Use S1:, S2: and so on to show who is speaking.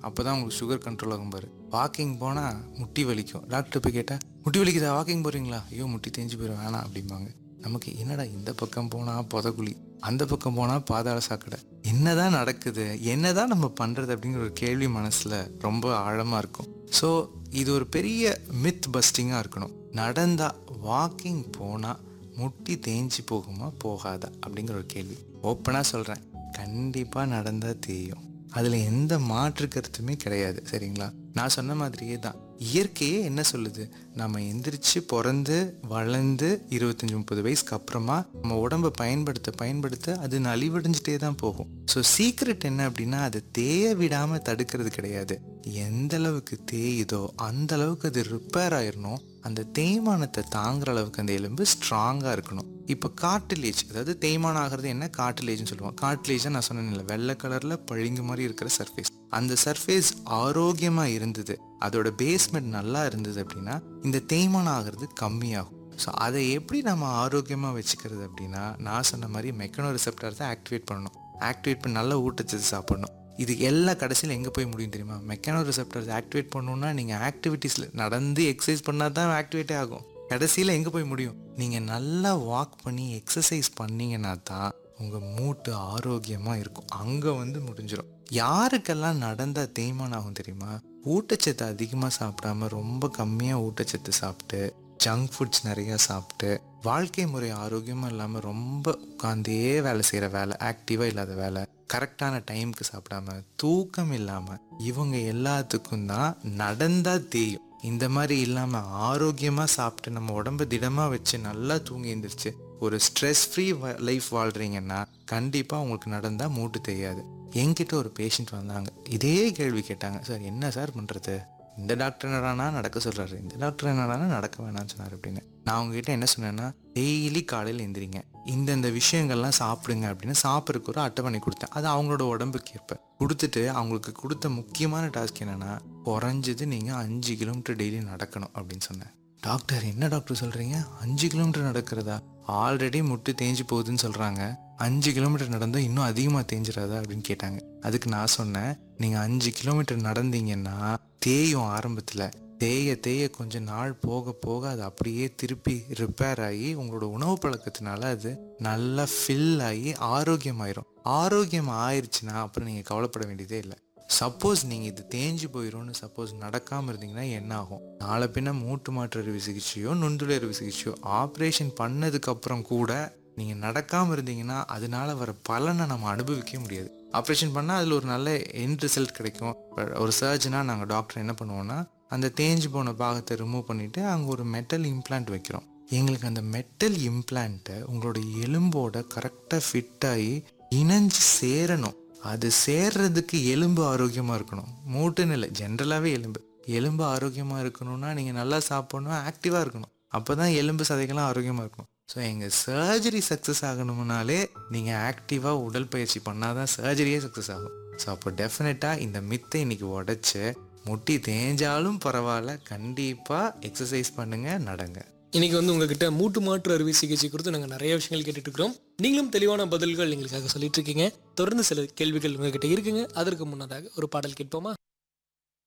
S1: அப்போ தான் உங்களுக்கு சுகர் கண்ட்ரோல் ஆகும் பாரு வாக்கிங் போனால் முட்டி வலிக்கும் டாக்டர் போய் கேட்டால் முட்டி வலிக்குதா வாக்கிங் போகிறீங்களா ஐயோ முட்டி தேஞ்சு போயிடும் வேணாம் அப்படிம்பாங்க நமக்கு என்னடா இந்த பக்கம் போனால் புதகுழி அந்த பக்கம் போனால் பாதாள சாக்கடை என்னதான் நடக்குது என்னதான் நம்ம பண்ணுறது அப்படிங்கிற ஒரு கேள்வி மனசில் ரொம்ப ஆழமாக இருக்கும் ஸோ இது ஒரு பெரிய மித் பஸ்டிங்காக இருக்கணும் நடந்தா வாக்கிங் போனால் முட்டி தேஞ்சு போகுமா போகாதா அப்படிங்கிற ஒரு கேள்வி ஓப்பனாக சொல்கிறேன் கண்டிப்பாக நடந்தால் தேயும் அதில் எந்த மாற்று கருத்துமே கிடையாது சரிங்களா நான் சொன்ன மாதிரியே தான் இயற்கையே என்ன சொல்லுது நம்ம எந்திரிச்சு பிறந்து வளர்ந்து இருபத்தஞ்சி முப்பது வயசுக்கு அப்புறமா நம்ம உடம்பை பயன்படுத்த பயன்படுத்த அது நலிவடைஞ்சிட்டே தான் போகும் ஸோ சீக்ரெட் என்ன அப்படின்னா அதை தேய விடாமல் தடுக்கிறது கிடையாது எந்த அளவுக்கு தேயுதோ அந்த அளவுக்கு அது ரிப்பேர் ஆயிடணும் அந்த தேய்மானத்தை தாங்குற அளவுக்கு அந்த எலும்பு ஸ்ட்ராங்காக இருக்கணும் இப்போ கார்டிலேஜ் அதாவது தேய்மானம் ஆகிறது என்ன கார்டிலேஜ்னு சொல்லுவோம் கார்டிலேஜ் நான் சொன்னேன்ல வெள்ளை கலரில் பளிங்கு மாதிரி இருக்கிற சர்ஃபேஸ் அந்த சர்ஃபேஸ் ஆரோக்கியமாக இருந்தது அதோட பேஸ்மெண்ட் நல்லா இருந்தது அப்படின்னா இந்த தேய்மானம் ஆகிறது கம்மியாகும் ஸோ அதை எப்படி நம்ம ஆரோக்கியமாக வச்சுக்கிறது அப்படின்னா நான் சொன்ன மாதிரி மெக்கனோ ரிசெப்டர்ஸை ஆக்டிவேட் பண்ணணும் ஆக்டிவேட் பண்ணி நல்ல ஊட்டச்சத்து சாப்பிடணும் இது எல்லா கடைசியில் எங்கே போய் முடியும் தெரியுமா மெக்கானோ ரிசெப்டர்ஸ் ஆக்டிவேட் பண்ணணும்னா நீங்கள் ஆக்டிவிட்டீஸில் நடந்து எக்ஸசைஸ் பண்ணால் தான் ஆக்டிவேட்டே ஆகும் கடைசியில் எங்கே போய் முடியும் நீங்கள் நல்லா வாக் பண்ணி எக்ஸசைஸ் பண்ணீங்கன்னா தான் உங்கள் மூட்டு ஆரோக்கியமாக இருக்கும் அங்கே வந்து முடிஞ்சிடும் யாருக்கெல்லாம் நடந்தால் தேய்மானம் ஆகும் தெரியுமா ஊட்டச்சத்து அதிகமாக சாப்பிடாம ரொம்ப கம்மியாக ஊட்டச்சத்து சாப்பிட்டு ஜங்க் ஃபுட்ஸ் நிறையா சாப்பிட்டு வாழ்க்கை முறை ஆரோக்கியமாக இல்லாமல் ரொம்ப உட்காந்தே வேலை செய்கிற வேலை ஆக்டிவாக இல்லாத வேலை கரெக்டான டைமுக்கு சாப்பிடாம தூக்கம் இல்லாமல் இவங்க எல்லாத்துக்கும் தான் நடந்தால் தேயும் இந்த மாதிரி இல்லாமல் ஆரோக்கியமாக சாப்பிட்டு நம்ம உடம்ப திடமாக வச்சு நல்லா தூங்கி எழுந்திரிச்சு ஒரு ஸ்ட்ரெஸ் ஃப்ரீ லைஃப் வாழ்கிறீங்கன்னா கண்டிப்பாக உங்களுக்கு நடந்தால் மூட்டு தெரியாது என்கிட்ட ஒரு பேஷண்ட் வந்தாங்க இதே கேள்வி கேட்டாங்க சார் என்ன சார் பண்ணுறது இந்த டாக்டர் என்னடானா நடக்க சொல்கிறாரு இந்த டாக்டர் என்னடானா நடக்க வேணாம்னு சொன்னார் அப்படின்னு நான் உங்ககிட்ட என்ன சொன்னேன்னா டெய்லி காலையில் எந்திரிங்க இந்தந்த விஷயங்கள்லாம் சாப்பிடுங்க அப்படின்னு சாப்பிட்றதுக்கு ஒரு அட்டவணை கொடுத்தேன் அது அவங்களோட உடம்புக்கு ஏற்ப கொடுத்துட்டு அவங்களுக்கு கொடுத்த முக்கியமான டாஸ்க் என்னென்னா குறைஞ்சது நீங்கள் அஞ்சு கிலோமீட்டர் டெய்லி நடக்கணும் அப்படின்னு சொன்னேன் டாக்டர் என்ன டாக்டர் சொல்கிறீங்க அஞ்சு கிலோமீட்டர் நடக்கிறதா ஆல்ரெடி முட்டு தேஞ்சு போகுதுன்னு சொல்கிறாங்க அஞ்சு கிலோமீட்டர் நடந்தால் இன்னும் அதிகமாக தேஞ்சிடாதா அப்படின்னு கேட்டாங்க அதுக்கு நான் சொன்னேன் நீங்கள் அஞ்சு கிலோமீட்டர் நடந்தீங்கன்னா தேயும் ஆரம்பத்தில் தேய தேய கொஞ்சம் நாள் போக போக அது அப்படியே திருப்பி ரிப்பேர் ஆகி உங்களோட உணவு பழக்கத்தினால அது நல்லா ஃபில் ஆகி ஆரோக்கியமாயிரும் ஆரோக்கியம் ஆயிடுச்சுன்னா அப்புறம் நீங்கள் கவலைப்பட வேண்டியதே இல்லை சப்போஸ் நீங்கள் இது தேஞ்சு போயிடும்னு சப்போஸ் நடக்காமல் இருந்தீங்கன்னா என்ன ஆகும் நாளை பின்ன மூட்டு மாற்று அறுவை சிகிச்சையோ நுண்துளை அறுவை சிகிச்சையோ ஆப்ரேஷன் பண்ணதுக்கப்புறம் கூட நீங்கள் நடக்காமல் இருந்தீங்கன்னா அதனால வர பலனை நம்ம அனுபவிக்க முடியாது ஆப்ரேஷன் பண்ணால் அதில் ஒரு நல்ல எண்ட் ரிசல்ட் கிடைக்கும் ஒரு சர்ஜனாக நாங்கள் டாக்டர் என்ன பண்ணுவோம்னா அந்த தேஞ்சு போன பாகத்தை ரிமூவ் பண்ணிவிட்டு அங்கே ஒரு மெட்டல் இம்ப்ளான்ட் வைக்கிறோம் எங்களுக்கு அந்த மெட்டல் இம்ப்ளான்ட்டை உங்களோட எலும்போட கரெக்டாக ஃபிட் ஆகி இணைஞ்சு சேரணும் அது சேர்றதுக்கு எலும்பு ஆரோக்கியமாக இருக்கணும் மூட்டுன்னு இல்லை ஜென்ரலாகவே எலும்பு எலும்பு ஆரோக்கியமாக இருக்கணும்னா நீங்கள் நல்லா சாப்பிடணும் ஆக்டிவாக இருக்கணும் அப்போ தான் எலும்பு சதைகள்லாம் ஆரோக்கியமாக இருக்கணும் ஸோ எங்கள் சர்ஜரி சக்ஸஸ் ஆகணும்னாலே நீங்கள் ஆக்டிவாக உடற்பயிற்சி பண்ணால் தான் சர்ஜரியே சக்ஸஸ் ஆகும் ஸோ அப்போ டெஃபினட்டாக இந்த மித்தை இன்னைக்கு உடச்சி முட்டி தேஞ்சாலும் பரவாயில்ல கண்டிப்பாக எக்ஸசைஸ் பண்ணுங்கள் நடங்க
S2: இன்னைக்கு வந்து உங்ககிட்ட மூட்டு மாற்று அறுவை சிகிச்சை குறித்து நாங்கள் நிறைய விஷயங்கள் கேட்டுட்டு இருக்கிறோம் நீங்களும் தெளிவான பதில்கள் எங்களுக்காக சொல்லிட்டு இருக்கீங்க தொடர்ந்து சில கேள்விகள் உங்ககிட்ட இருக்குங்க அதற்கு முன்னதாக ஒரு பாடல் கேட்போமா